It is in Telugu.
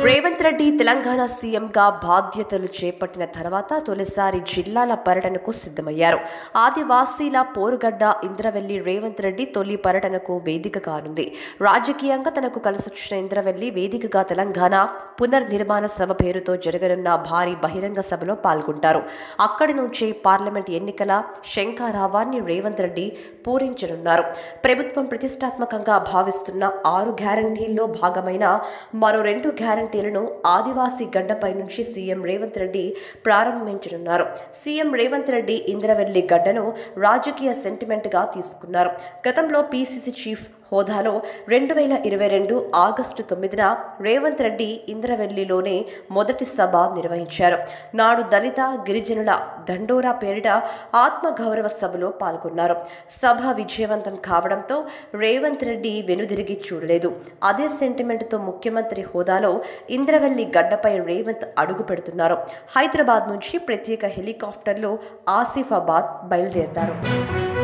రేవంత్ రెడ్డి తెలంగాణ సీఎంగా బాధ్యతలు చేపట్టిన తర్వాత తొలిసారి జిల్లాల పర్యటనకు సిద్ధమయ్యారు ఆదివాసీల పోరుగడ్డ ఇంద్రవెల్లి రేవంత్ రెడ్డి తొలి పర్యటనకు వేదిక కానుంది రాజకీయంగా తనకు కలిసొచ్చిన ఇంద్రవెల్లి వేదికగా తెలంగాణ పునర్నిర్మాణ సభ పేరుతో జరగనున్న భారీ బహిరంగ సభలో పాల్గొంటారు అక్కడి నుంచే పార్లమెంట్ ఎన్నికల శంఖారావాన్ని రేవంత్ రెడ్డి పూరించనున్నారు ప్రభుత్వం ప్రతిష్టాత్మకంగా భావిస్తున్న ఆరు గ్యారంటీల్లో భాగమైన మరో రెండు గ్యారంటీలను ఆదివాసీ గడ్డపై నుంచి సీఎం రేవంత్ రెడ్డి ప్రారంభించనున్నారు సీఎం రేవంత్ రెడ్డి ఇంద్రవెల్లి గడ్డను రాజకీయ సెంటిమెంట్గా తీసుకున్నారు గతంలో పీసీసీ చీఫ్ హోదాలో రెండు వేల ఇరవై రెండు ఆగస్టు తొమ్మిదిన రేవంత్ రెడ్డి ఇంద్రవెల్లిలోనే మొదటి సభ నిర్వహించారు నాడు దళిత గిరిజనుల దండోరా పేరిట ఆత్మగౌరవ సభలో పాల్గొన్నారు సభ విజయవంతం కావడంతో రేవంత్ రెడ్డి వెనుదిరిగి చూడలేదు అదే సెంటిమెంట్తో ముఖ్యమంత్రి హోదాలో ఇంద్రవెల్లి గడ్డపై రేవంత్ అడుగు పెడుతున్నారు హైదరాబాద్ నుంచి ప్రత్యేక హెలికాప్టర్లో ఆసిఫాబాద్ బయలుదేరతారు